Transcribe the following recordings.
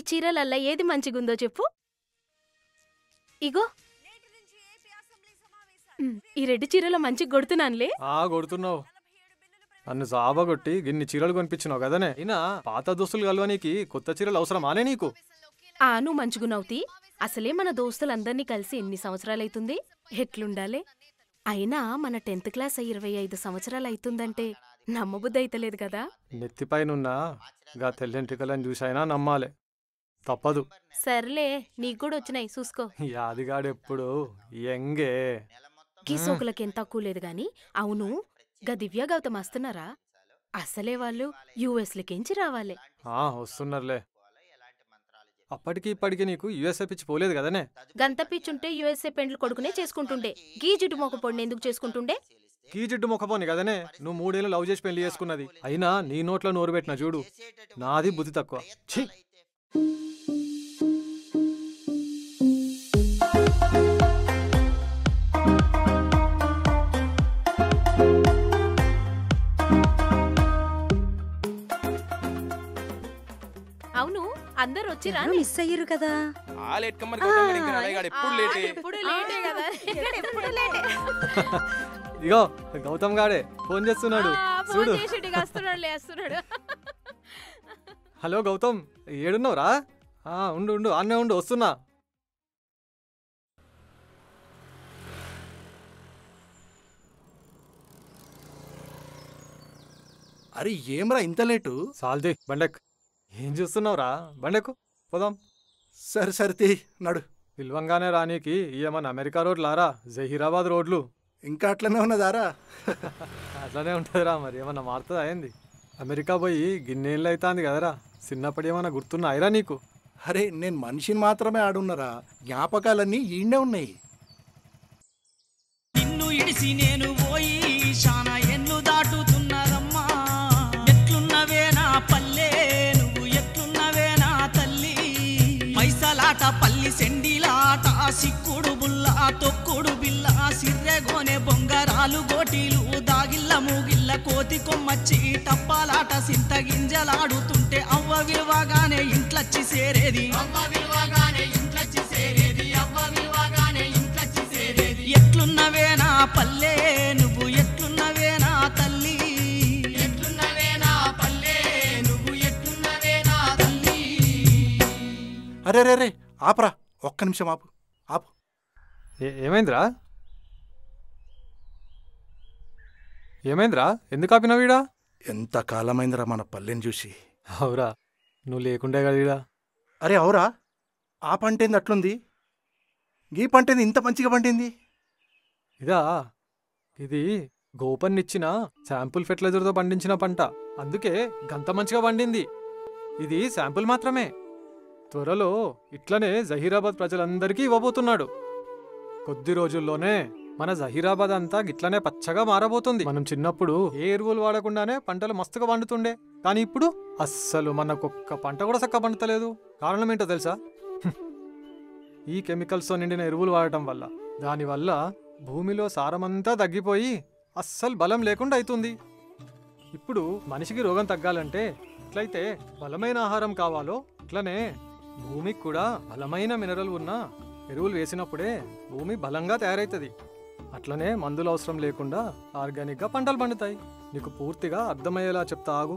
ఈ చీరలల్లా ఏది మంచిగుందో చెప్పు ఇగో ఉమ్, ఈ రెడ్ చీరలో మంచిగా కొడుతున్నానులే ఆ కొడుతున్నావు నన్ను సాబగొట్టి గిన్ని చీరలు కొనిపించినావు కదనే అయినా పాత దుస్తులు కలవనీకి కొత్త చీరలు అవసరమానే నీకు ఆ నువ్వు మంచిగునవుతి అసలే మన దోస్తులందరినీ కలిసి ఎన్ని సంవత్సరాలైతుంది ఎట్లుండాలే అయినా మన టెన్త్ క్లాస్ అయ్యి ఇరవై ఐదు సంవత్సరాలు అవుతుందంటే నమ్మబుద్ధి అయితలేదు కదా నెత్తిపైనున్న గా తెల్లెంటికలను చూసైనా నమ్మాలే తప్పదు సర్లే నీకు కూడా వచ్చినాయి చూసుకో యాదిగాడెప్పుడు ఎంగే గీ సోకులకేం తక్కువ లేదు గాని అవును గా దివ్య గౌతమ్ వస్తున్నారా అసలే వాళ్ళు యూఎస్లకెంచి రావాలి ఆ వస్తున్నారులే అప్పటికి ఇప్పటికి నీకు యుఎస్ఏ పిచ్చి పోలేదు కదనే గంత పిచ్చుంటే యుఎస్ఏ పెండ్లు కొడుకునే చేసుకుంటుండే గీ జిడ్డు మొక్క పొడిని ఎందుకు చేసుకుంటుండే కీ జిడ్డు మొక్కపోని కదనే నువ్వు మూడేళ్ళు లవ్ చేసి పెళ్లి చేసుకున్నది అయినా నీ నోట్లో నోరు పెట్టిన చూడు నాది బుద్ధి తక్కువ ఛీ అవును అందరు వచ్చిరా ఎవరో మిస్ అయ్యారు కదా ఆ లేట్ కమ్మరి కొట్టంగానే ఇంకా నడవగాడు ఎప్పుడు లేటే ఎప్పుడు లేటే కదా ఎప్పుడు లేటే ఇగో గౌతమ్ గాడే ఫోన్ చేస్తున్నాడు చూడు వస్తున్నాడు వస్తున్నాడు హలో గౌతమ్ ఏడున్నావురా ఆ, ఉండు ఉండు అన్నే ఉండు వస్తున్నా అరే ఏమ్రా ఇంత లేటు సాల్ది బండెక్ ఏం చూస్తున్నావురా బండెక్కు పోదాం సరే సరితి నడు పిల్వంగానే రానీకి ఏమన్నా అమెరికా రోడ్లారా జహీరాబాద్ రోడ్లు ఇంకా అట్లనే ఉన్నదారా అట్లానే ఉంటుందిరా మరి ఏమన్నా మారుతుందా ఏంది అమెరికా పోయి గిన్నేళ్ళు అవుతుంది కదరా చిన్నప్పుడు ఏమన్నా గుర్తున్నాయిరా నీకు అరే నేను మనిషిని మాత్రమే ఆడున్నరా జ్ఞాపకాలన్నీ ఈయనే ఉన్నాయి నిన్ను ఇడిసి నేను పోయి శానా ఎన్ను దాటుతున్నదమ్మా ఎట్లున్నవే నా పల్లె నువ్వు ఎట్లున్నవే నా తల్లి పైసలాట పల్లి సెండిలాట సిక్కుడు బుల్ల తొక్కుడు బిల్ల సిర్రెగోనె బొంగరాలు గోటీలు దాగిల్ల మూగిల్ల కోతి కొమ్మచ్చి టప్పాలాట సింత గింజలాడుతుంటే అవ్వ విలువగానే ఇంట్లచ్చి సేరేది అవ్వ విలువగానే ఇంట్లచ్చి సేరేది అవ్వ విలువగానే ఇంట్లచ్చి సేరేది ఎట్లున్నవే నా పల్లె నువ్వు ఎట్లున్నవే నా తల్లి ఎట్లున్నవే నా పల్లె నువ్వు ఎట్లున్నవే నా తల్లి అరే రే రే ఆపరా ఒక్క నిమిషం ఆపు ఆపు ఏ- ఏమైందిరా ఏమైందిరా ఎందుకు ఆపినావు ఈడ ఎంత కాలమైందిరా మన పల్లెని చూసి అవురా నువ్వు లేకుండే కదా ఈడ అరే అవురా ఆ పంటేంది అట్లుంది ఈ పంటేంది ఇంత మంచిగా పండింది ఇదా ఇది గోపన్నిచ్చిన శాంపుల్ ఫెర్టిలైజర్తో పండించిన పంట అందుకే గంత మంచిగా పండింది ఇది శాంపుల్ మాత్రమే త్వరలో ఇట్లనే జహీరాబాద్ ప్రజలందరికీ ఇవ్వబోతున్నాడు కొద్ది రోజుల్లోనే మన జహీరాబాద్ అంతా గిట్లనే పచ్చగా మారబోతుంది మనం చిన్నప్పుడు ఏ ఎరువులు వాడకుండానే పంటలు మస్తుగా పండుతుండే కానీ ఇప్పుడు అస్సలు మనకొక్క పంట కూడా చక్కగా పండుతలేదు కారణం ఏంటో తెలుసా హ్మ్. ఈ కెమికల్స్తో నిండిన ఎరువులు వాడటం వల్ల దానివల్ల భూమిలో సారమంతా తగ్గిపోయి అస్సలు బలం లేకుండా అవుతుంది ఇప్పుడు మనిషికి రోగం తగ్గాలంటే ఎట్లయితే బలమైన ఆహారం కావాలో అట్లనే భూమికి కూడా బలమైన మినరల్ ఉన్న ఎరువులు వేసినప్పుడే భూమి బలంగా తయారవుతుంది అట్లనే మందులు అవసరం లేకుండా ఆర్గానిక్గా పంటలు పండుతాయి నీకు పూర్తిగా అర్థమయ్యేలా చెప్తా ఆగు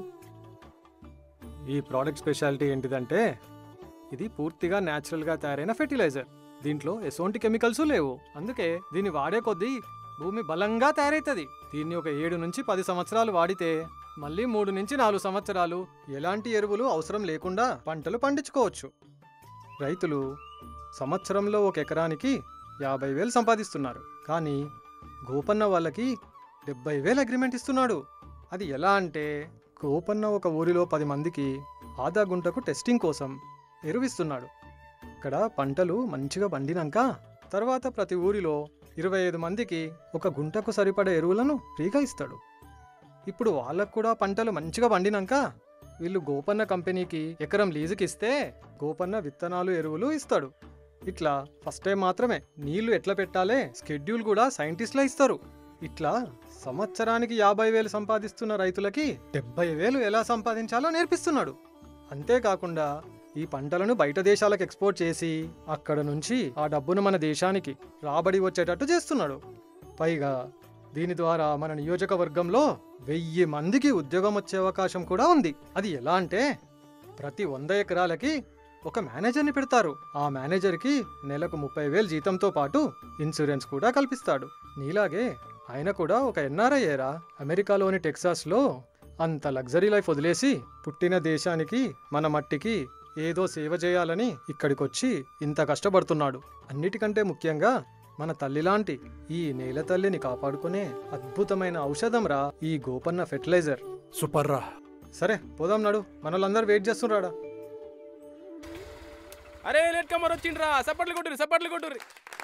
ఈ ప్రోడక్ట్ స్పెషాలిటీ ఏంటిదంటే ఇది పూర్తిగా న్యాచురల్గా తయారైన ఫెర్టిలైజర్ దీంట్లో ఎటువంటి కెమికల్స్ లేవు అందుకే దీన్ని వాడే కొద్దీ భూమి బలంగా తయారవుతుంది దీన్ని ఒక ఏడు నుంచి పది సంవత్సరాలు వాడితే మళ్ళీ మూడు నుంచి నాలుగు సంవత్సరాలు ఎలాంటి ఎరువులు అవసరం లేకుండా పంటలు పండించుకోవచ్చు రైతులు సంవత్సరంలో ఒక ఎకరానికి యాభై వేలు సంపాదిస్తున్నారు కానీ గోపన్న వాళ్ళకి డెబ్బై వేలు అగ్రిమెంట్ ఇస్తున్నాడు అది ఎలా అంటే గోపన్న ఒక ఊరిలో పది మందికి ఆదా గుంటకు టెస్టింగ్ కోసం ఎరువిస్తున్నాడు ఇక్కడ పంటలు మంచిగా పండినాక తర్వాత ప్రతి ఊరిలో ఇరవై ఐదు మందికి ఒక గుంటకు సరిపడే ఎరువులను ఫ్రీగా ఇస్తాడు ఇప్పుడు వాళ్ళకు కూడా పంటలు మంచిగా పండినాక వీళ్ళు గోపన్న కంపెనీకి ఎకరం లీజుకి ఇస్తే గోపన్న విత్తనాలు ఎరువులు ఇస్తాడు ఇట్లా ఫస్ట్ టైం మాత్రమే నీళ్లు ఎట్లా పెట్టాలే స్కెడ్యూల్ కూడా సైంటిస్ట్లే ఇస్తారు ఇట్లా సంవత్సరానికి యాభై వేలు సంపాదిస్తున్న రైతులకి డెబ్బై వేలు ఎలా సంపాదించాలో నేర్పిస్తున్నాడు అంతేకాకుండా ఈ పంటలను బయట దేశాలకు ఎక్స్పోర్ట్ చేసి అక్కడ నుంచి ఆ డబ్బును మన దేశానికి రాబడి వచ్చేటట్టు చేస్తున్నాడు పైగా దీని ద్వారా మన నియోజకవర్గంలో వెయ్యి మందికి ఉద్యోగం వచ్చే అవకాశం కూడా ఉంది అది ఎలా అంటే ప్రతి వంద ఎకరాలకి ఒక మేనేజర్ని పెడతారు ఆ మేనేజర్కి నెలకు ముప్పై వేలు జీతంతో పాటు ఇన్సూరెన్స్ కూడా కల్పిస్తాడు నీలాగే ఆయన కూడా ఒక ఎన్ఆర్ఐఏరా అమెరికాలోని టెక్సాస్లో అంత లగ్జరీ లైఫ్ వదిలేసి పుట్టిన దేశానికి మన మట్టికి ఏదో సేవ చేయాలని ఇక్కడికొచ్చి ఇంత కష్టపడుతున్నాడు అన్నిటికంటే ముఖ్యంగా మన తల్లిలాంటి ఈ నేల తల్లిని కాపాడుకునే అద్భుతమైన ఔషధం రా ఈ గోపన్న ఫెర్టిలైజర్ సూపర్ రా సరే పోదాం నాడు మనోళ్ళందరూ వెయిట్ చేస్తున్నారా అరే లేట్ కమ్మర్ వచ్చిండ్రా సప్పట్లు కొట్టుర్రి సప్పట్లు కొట్టుర్రి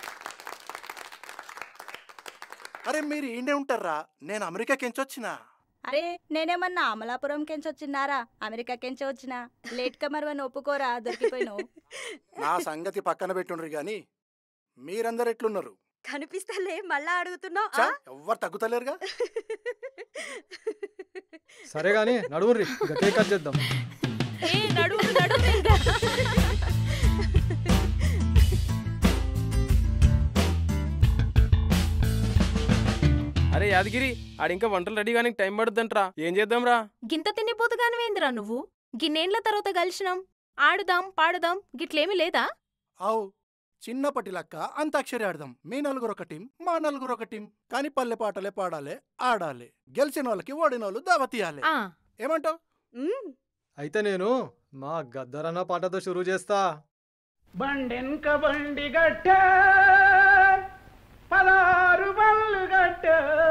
అరే మీరు ఈడే ఉంటారా నేను అమెరికాకెంచి వచ్చినా అరే నేనేమన్నా అమలాపురం కెంచి వచ్చినారా అమెరికా కెంచి వచ్చినా లేట్ కమర్వని ఒప్పుకోరా దొరికిపోయినావు నా సంగతి పక్కన పెట్టుండ్రు గాని మీరందరు ఎట్లున్నారు కనిపిస్తలే మళ్ళా అడుగుతున్నావు చా, ఎవ్వరు తగ్గుతలేరుగా సరే గాని నడువుర్రి ఇక కేక్ కట్ చేద్దాం ఏ నడువు నడువు ఇంకా. అరే యాదగిరి ఆడ ఇంకా వంటలు రెడీ కానీ టైం పడుతుందంట్రా ఏం చేద్దాంరా గింత తిండిపోతుగానివేందిరా నువ్వు గిన్నేండ్ల తర్వాత కలిసినాం ఆడుదాం పాడుదాం గిట్లేమీ లేదా అవు చిన్నప్పటి లెక్క అంతాక్షరి ఆడదాం మీ నలుగురు ఒక టీం మా నలుగురు ఒక టీం కానీ పల్లె పాటలే పాడాలి ఆడాలి గెలిచిన వాళ్ళకి ఓడిన వాళ్ళు దావతీయాలి ఆ ఏమంటావు మ్మ్. అయితే నేను మా గద్దరన్న పాటతో షురూ చేస్తా బండెన్క బండి గట్ట పదారు బళ్ళు గట్ట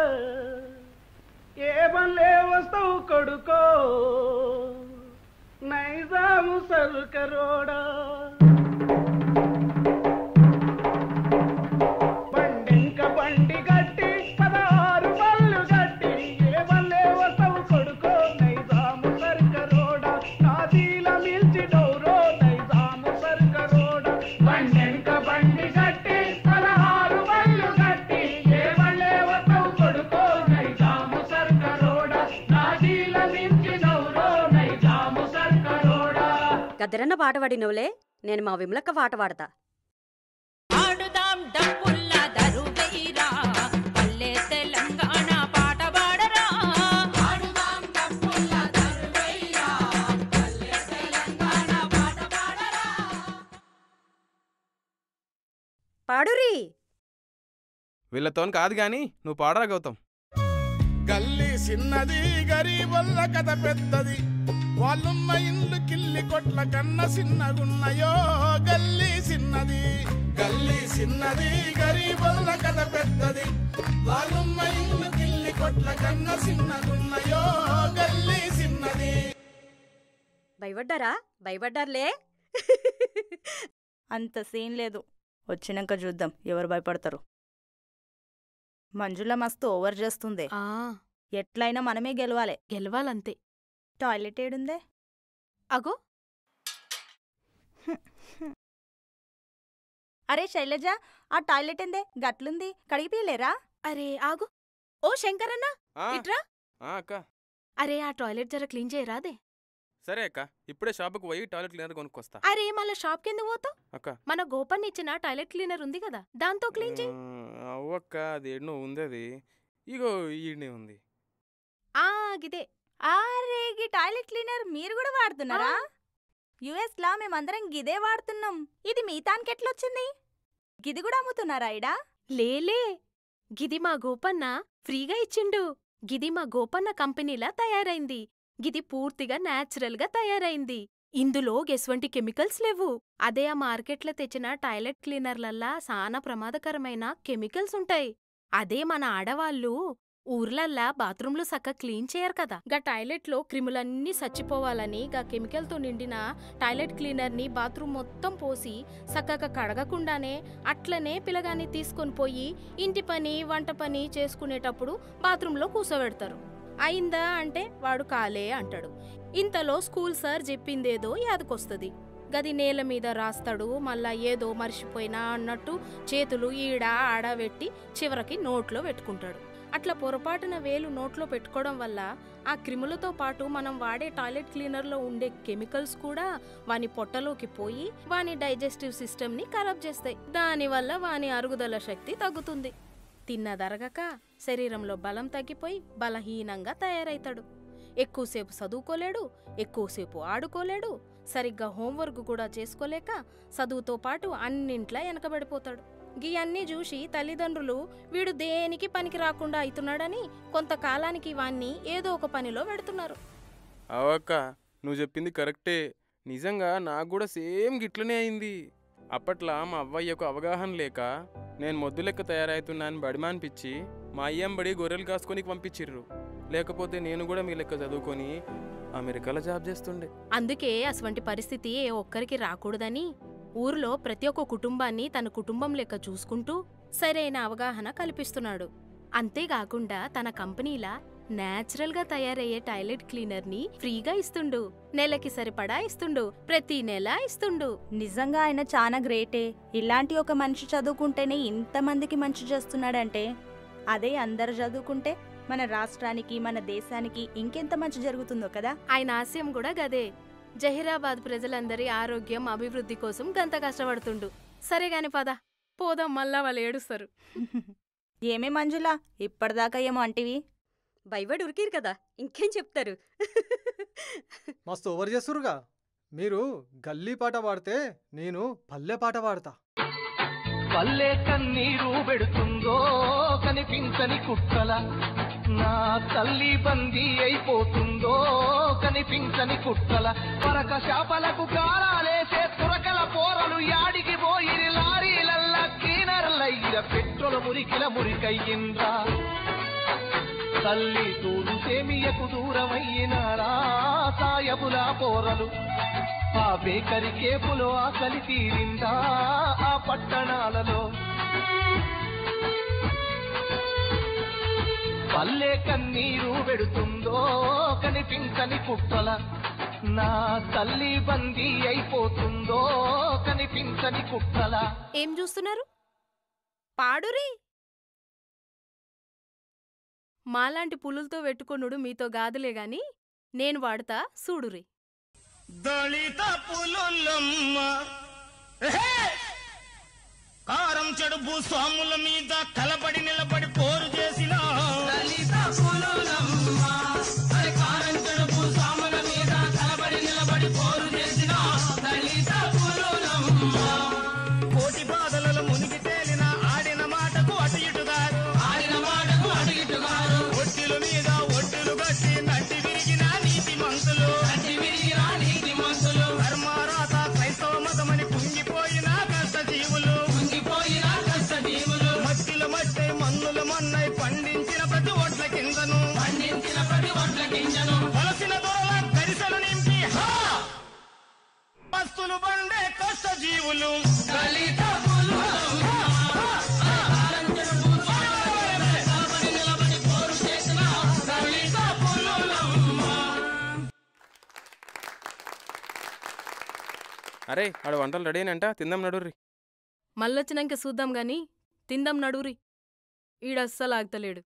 ఏ బండ్లే వస్తావు కొడుకో నైజాము సరుకరోడా బండెన్క బండి గట్టి పదారు బళ్ళు గట్టి ఏ బండ్లే వస్తావు కొడుకో నైజాము సరుకరోడా నాదీల మిల్చి డౌరో నైజాము సరుకరోడా బండెన్క బండి గట్టి పదహారు బళ్ళు గట్టి ఏ బండ్లే వస్తావు కొడుకో నైజాము సరుకరోడా నాదీల మిల్చి డౌరో నైజాము సరుకరోడా గద్దరన్న పాట పాడినవులే నేను మా విమలక్క పాట పాడతా ఆడుదాం డప్పుల్ల దరువేరా పల్లె తెలంగాణ పాట పాడరా ఆడుదాం డప్పుల్ల దరువేరా పల్లె తెలంగాణ పాట పాడరా పాడురి వీళ్ళతో కాదు కానీ నువ్వు పాడరా గౌతమ్ గల్లీ చిన్నది గరీబొల్ల కథ పెద్దది వాళ్ళున్న ఇల్లు కిల్లి కొట్ల కన్న చిన్నగున్నయో గల్లీ చిన్నది గల్లీ చిన్నది గరీబొల్ల కథ పెద్దది వాళ్ళున్న ఇల్లు కిల్లి కొట్ల కన్న చిన్నగున్నయో గల్లీ చిన్నది భయపడ్డారా భయపడ్డారులే అంత సీన్ లేదు వచ్చినాక చూద్దాం ఎవరు భయపడతారు మంజుల మస్తు ఓవర్ చేస్తుంది ఆ ఎట్లయినా మనమే గెలవాలి గెలవాలంతే టాయిలెట్ ఏడుందే అగో అరే శైలజ ఆ టాయిలెట్ ఏందే గట్లుంది కడిగిపోయలేరా అరే ఆగు ఓ శంకరన్న ఆ, ఇట్రా ఆ, అక్క అరే ఆ టాయిలెట్ జర క్లీన్ చేయరాదే సరే అక్క ఇప్పుడే షాపుకు పోయి టాయిలెట్ క్లీనర్ కొనుక్కొస్తా అరే మళ్ళా షాప్ కింద పోతావు అక్క మన గోపన్ ఇచ్చిన టాయిలెట్ క్లీనర్ ఉంది కదా దాంతో క్లీన్ చేయి ఆ, అవ్వక్క అది ఎన్నో ఉంది అది ఇగో ఈడనే ఉంది ఆ గిదే అరే గీ టాయిలెట్ క్లీనర్ మీరు కూడా వాడుతున్నారా యుఎస్ లా మేమందరం గిదే వాడుతున్నాం ఇది మీ తానికి ఎట్లొచ్చింది గిది కూడా అమ్ముతున్నారా ఇడా లేలే గిది మా గోపన్న ఫ్రీగా ఇచ్చిండు గిది మా గోపన్న కంపెనీలా తయారైంది గిది పూర్తిగా న్యాచురల్గా తయారైంది ఇందులో ఎటువంటి కెమికల్స్ లేవు అదే ఆ మార్కెట్లో తెచ్చిన టాయిలెట్ క్లీనర్లల్లా సానా ప్రమాదకరమైన కెమికల్స్ ఉంటాయి అదే మన ఆడవాళ్ళు ఊర్లల్లా బాత్రూంలు సక్క క్లీన్ చేయరు కదా గా టాయిలెట్లో క్రిములన్నీ చచ్చిపోవాలని గా కెమికల్తో నిండిన టాయిలెట్ క్లీనర్ని బాత్రూమ్ మొత్తం పోసి సక్కగా కడగకుండానే అట్లనే పిల్లగాన్ని తీసుకొని పోయి ఇంటి పని వంట పని చేసుకునేటప్పుడు బాత్రూంలో కూసోబెడతారు అయిందా అంటే వాడు కాలే అంటాడు ఇంతలో స్కూల్ సార్ చెప్పిందేదో యాదకొస్తుంది గది నేల మీద రాస్తాడు మళ్ళా ఏదో మర్చిపోయినా అన్నట్టు చేతులు ఈడ ఆడ పెట్టి చివరికి నోట్లో పెట్టుకుంటాడు అట్లా పొరపాటున వేలు నోట్లో పెట్టుకోవడం వల్ల ఆ క్రిములతో పాటు మనం వాడే టాయిలెట్ క్లీనర్లో ఉండే కెమికల్స్ కూడా వాని పొట్టలోకి పోయి వాని డైజెస్టివ్ సిస్టమ్ని ఖరాబ్ చేస్తాయి దానివల్ల వాని అరుగుదల శక్తి తగ్గుతుంది తిన్నదరగక శరీరంలో బలం తగ్గిపోయి బలహీనంగా తయారైతాడు ఎక్కువసేపు చదువుకోలేడు ఎక్కువసేపు ఆడుకోలేడు సరిగ్గా హోంవర్క్ కూడా చేసుకోలేక చదువుతో పాటు అన్నింట్లా వెనకబడిపోతాడు గీ అన్నీ చూసి తల్లిదండ్రులు వీడు దేనికి పనికి రాకుండా అవుతున్నాడని కొంతకాలానికి వాణ్ణి ఏదో ఒక పనిలో పెడుతున్నారు అవక్క నువ్వు చెప్పింది కరెక్టే నిజంగా నాకు కూడా సేమ్ గిట్లనే అయింది అప్పట్లో మా అవ్వయ్యకు అవగాహన లేక నేను మొద్దు లెక్క తయారవుతున్నాను బడిమానిపించి మా అయ్యంబడి గొర్రెలు కాసుకొని పంపించిర్రు లేకపోతే నేను కూడా మీ లెక్క చదువుకొని అమెరికాలో జాబ్ చేస్తుండే అందుకే అటువంటి పరిస్థితి ఏ ఒక్కరికి రాకూడదని ఊర్లో ప్రతి ఒక్క కుటుంబాన్ని తన కుటుంబం లెక్క చూసుకుంటూ సరైన అవగాహన కల్పిస్తున్నాడు అంతేకాకుండా తన కంపెనీలా నేచురల్ గా తయారయ్యే టాయిలెట్ క్లీనర్ ని ఫ్రీగా ఇస్తుండు నెలకి సరిపడా ఇస్తుండు ప్రతి నెల ఇస్తుండు నిజంగా ఆయన చాలా గ్రేటే ఇలాంటి ఒక మనిషి చదువుకుంటేనే ఇంతమందికి మంచి చేస్తున్నాడంటే అదే అందరు చదువుకుంటే మన రాష్ట్రానికి మన దేశానికి ఇంకెంత మంచి జరుగుతుందో కదా ఆయన ఆశయం కూడా గదే జహీరాబాద్ ప్రజలందరి ఆరోగ్యం అభివృద్ధి కోసం గంత కష్టపడుతుండు సరే గాని పద పోదాం మళ్ళా వాళ్ళు ఏడుస్తారు ఏమే మంజులా ఇప్పటిదాకా ఏమో అంటివి బైవడ్ ఉరికిరు కదా ఇంకేం చెప్తారు మస్తు ఓవర్ చేస్తురుగా మీరు గల్లీ పాట పాడితే నేను పల్లె పాట పాడతా పల్లె కన్నీరు పెడుతుందో కనిపించని కుట్టల నా తల్లి బందీ అయిపోతుందో కనిపించని కుట్టల పరక శాపలకు కారాలేసే తురకల పోరలు యాడికి పోయిరి లారీలల్ల కీనర్లయ్య పెట్రోల మురికిల మురికయ్యిండ్రా తల్లి తూరు సేమియకు దూరమయ్యినారా సాయబులా పోరలు ఆ బేకరి కేపులో ఆకలి తీరిందా ఆ పట్టణాలలో పల్లె కన్నీరు పెడుతుందో కనిపించని కుట్టల నా తల్లి బందీ అయిపోతుందో కనిపించని కుట్టల ఏం చూస్తున్నారు పాడురి మాలాంటి పులులతో పెట్టుకొనుడు మీతో గాదులే గాని నేను వాడతా సూడురి దళిత పులులమ్మ ఎహే! కారం చెడు భూస్వాముల మీద కలబడి నిలబడి పోరు చేసిన దళిత పులులమ్మ అరే కారం చెడు భూస్వాముల మీద కలబడి నిలబడి పోరు చేసిన దళిత పులులమ్మ కోటి బాధలలో మునిగి తేలిన ఆడిన మాటకు అటు ఇటుగారు ఆడిన మాటకు అటు ఇటుగారు ఒట్టిల మీద ఒట్టిలు కట్టి నడ్డి విరిగిన నీతి మంతులు నడ్డి విరిగిన నీతి మంతులు ధర్మారాత క్రైస్తవ మతమని కుంగిపోయిన కష్ట జీవులు కుంగిపోయిన కష్ట జీవులు మట్టిల మట్టి మన్నుల మన్నై పండించిన ప్రతి ఒట్ల కిందను పండించిన ప్రతి ఒట్ల కిందను వలసిన దొరల గరిసెలు నింపి హా వస్తులు బండే కష్ట జీవులు దళిత అరే ఆడ వంటలు రెడీ అంట తిందాం నడుర్రి మళ్ళొచ్చినాక చూద్దాం గాని తిందాం నడురి ఈడస్సలు ఆగుతలేడు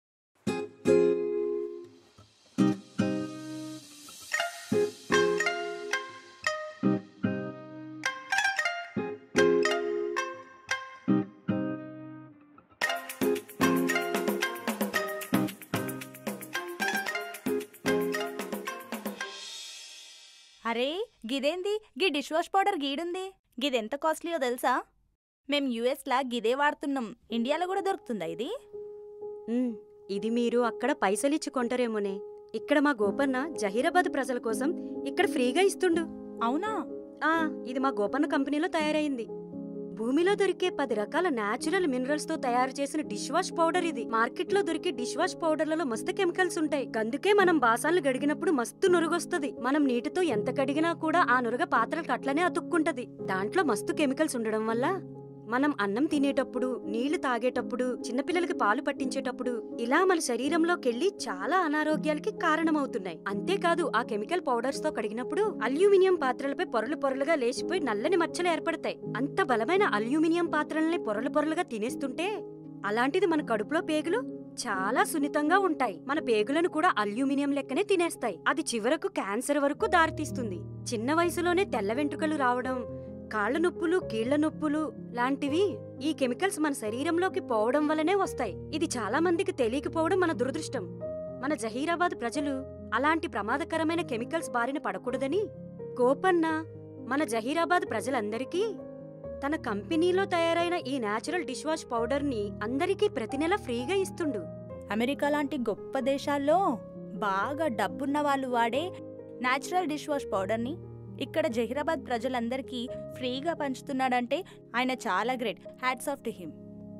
అరే గిదేంది గీ డిష్ వాష్ పౌడర్ గీడుంది గిదెంత కాస్ట్లీయో తెలుసా మేం యుఎస్లా గిదే వాడుతున్నాం ఇండియాలో కూడా దొరుకుతుందా ఇది ఉమ్, ఇది మీరు అక్కడ పైసలిచ్చి కొంటారేమోనే ఇక్కడ మా గోపన్న జహీరాబాద్ ప్రజల కోసం ఇక్కడ ఫ్రీగా ఇస్తుండు అవునా ఆ ఇది మా గోపన్న కంపెనీలో తయారైంది భూమిలో దొరికే పది రకాల నేచురల్ మినరల్స్ తో తయారు చేసిన డిష్ వాష్ పౌడర్ ఇది మార్కెట్ లో దొరికే డిష్ వాష్ పౌడర్లలో మస్తు కెమికల్స్ ఉంటాయి అందుకే మనం బాసాన్లు గడిగినప్పుడు మస్తు నురుగొస్తది మనం నీటితో ఎంత కడిగినా కూడా ఆ నురగ పాత్రలకు అట్లనే అతుక్కుంటది దాంట్లో మస్తు కెమికల్స్ ఉండడం వల్ల మనం అన్నం తినేటప్పుడు నీళ్లు తాగేటప్పుడు చిన్నపిల్లలకి పాలు పట్టించేటప్పుడు ఇలా మన శరీరంలోకెళ్లి చాలా అనారోగ్యాలకి కారణమవుతున్నాయి అంతేకాదు ఆ కెమికల్ పౌడర్స్ తో కడిగినప్పుడు అల్యూమినియం పాత్రలపై పొరలు పొరలుగా లేచిపోయి నల్లని మచ్చలు ఏర్పడతాయి అంత బలమైన అల్యూమినియం పాత్రల్ని పొరలు పొరలుగా తినేస్తుంటే అలాంటిది మన కడుపులో పేగులు చాలా సున్నితంగా ఉంటాయి మన పేగులను కూడా అల్యూమినియం లెక్కనే తినేస్తాయి అది చివరకు క్యాన్సర్ వరకు దారితీస్తుంది చిన్న వయసులోనే తెల్ల వెంట్రుకలు రావడం కాళ్ళ నొప్పులు కీళ్ల నొప్పులు లాంటివి ఈ కెమికల్స్ మన శరీరంలోకి పోవడం వల్లనే వస్తాయి ఇది చాలా మందికి తెలియకపోవడం మన దురదృష్టం మన జహీరాబాద్ ప్రజలు అలాంటి ప్రమాదకరమైన కెమికల్స్ బారిన పడకూడదని గోపన్న మన జహీరాబాద్ ప్రజలందరికీ తన కంపెనీలో తయారైన ఈ నేచురల్ డిష్ వాష్ పౌడర్ని అందరికీ ప్రతి నెల ఫ్రీగా ఇస్తుండు అమెరికా లాంటి గొప్ప దేశాల్లో బాగా డబ్బున్న వాళ్ళు వాడే న్యాచురల్ డిష్ వాష్ పౌడర్ని ఇక్కడ జహీరాబాద్ ప్రజలందరికీ ఫ్రీగా పంచుతున్నాడంటే ఆయన చాలా great hats off to him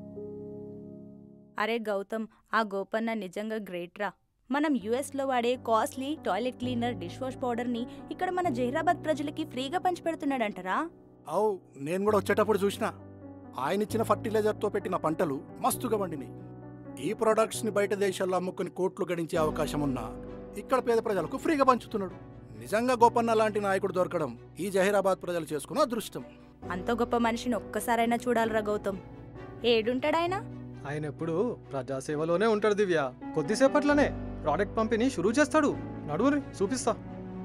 అరే గౌతమ్ ఆ గోపన్న నిజంగా గ్రేట్ రా మనం యుఎస్లో వాడే costly toilet cleaner dish wash పౌడర్ని ఇక్కడ మన జహీరాబాద్ ప్రజలకి ఫ్రీగా పంచిపెడుతున్నాడంటారా అవు నేను కూడా వచ్చేటప్పుడు చూసిన ఆయన ఇచ్చిన ఫర్టిలైజర్తో పెట్టిన పంటలు మస్తుగా పండినాయి ఈ ప్రొడక్ట్స్ని బయట దేశాల్లో అమ్ముకుని కోట్లు గడించే అవకాశం ఉన్నా ఇక్కడ పేద ప్రజలకు ఫ్రీగా పంచుతున్నాడు నిజంగా గోపన్న లాంటి నాయకుడు దొరకడం ఈ జహీరాబాద్ ప్రజలు చేసుకున్న అదృష్టం అంత గొప్ప మనిషిని ఒక్కసారైనా చూడాలిరా గౌతమ్ ఏడుంటాడాయన ఆయన ఎప్పుడు ప్రజాసేవలోనే ఉంటాడు దివ్య కొద్దిసేపట్లోనే ప్రోడక్ట్ పంపిణీ షురూ చేస్తాడు నడువురి చూపిస్తా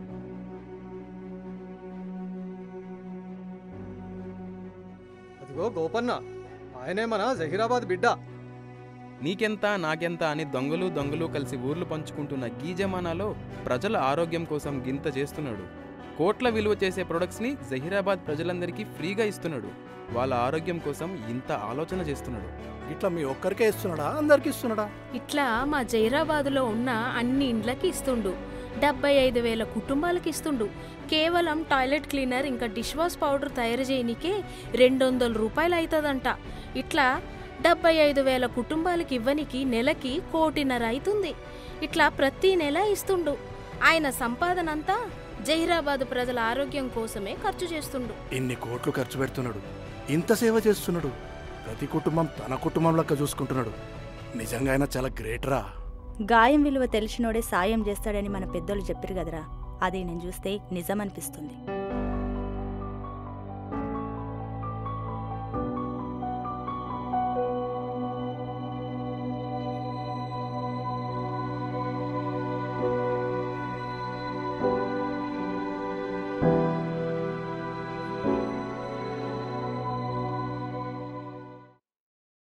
అదిగో గోపన్న ఆయనే మన జహీరాబాద్ బిడ్డ నీకెంత నాకెంత అని దొంగలు దొంగలు కలిసి ఊర్లు పంచుకుంటున్న గీ జమానాలో ప్రజల ఆరోగ్యం కోసం గింత చేస్తున్నాడు కోట్ల విలువ చేసే ప్రొడక్ట్స్ని జహీరాబాద్ ప్రజలందరికీ ఫ్రీగా ఇస్తున్నాడు వాళ్ళ ఆరోగ్యం కోసం ఇంత ఆలోచన చేస్తున్నాడు ఇట్లా మీ ఒక్కరికే ఇస్తున్నాడా అందరికి ఇస్తున్నాడా ఇట్లా మా జైరాబాదులో ఉన్న అన్ని ఇండ్లకి ఇస్తుండు డెబ్బై ఐదు వేల కుటుంబాలకి ఇస్తుండు కేవలం టాయిలెట్ క్లీనర్ ఇంకా డిష్ వాష్ పౌడర్ తయారు చేయనికే రెండు వందల రూపాయలు అవుతుందంట ఇట్లా డెబ్బై ఐదు వేల కుటుంబాలకి ఇవ్వనికి నెలకి కోటిన్నర అవుతుంది ఇట్లా ప్రతి నెల ఇస్తుండు ఆయన సంపాదన అంతా జహీరాబాద్ ప్రజల ఆరోగ్యం కోసమే ఖర్చు చేస్తుండు ఇన్ని కోట్లు ఖర్చు పెడుతున్నాడు ఇంత సేవ చేస్తున్నాడు ప్రతి కుటుంబం తన కుటుంబం లెక్క చూసుకుంటున్నాడు నిజంగా ఆయన చాలా గ్రేట్ రా గాయం విలువ తెలిసినోడే సాయం చేస్తాడని మన పెద్దోళ్ళు చెప్పారు కదరా అది నేను చూస్తే నిజం అనిపిస్తుంది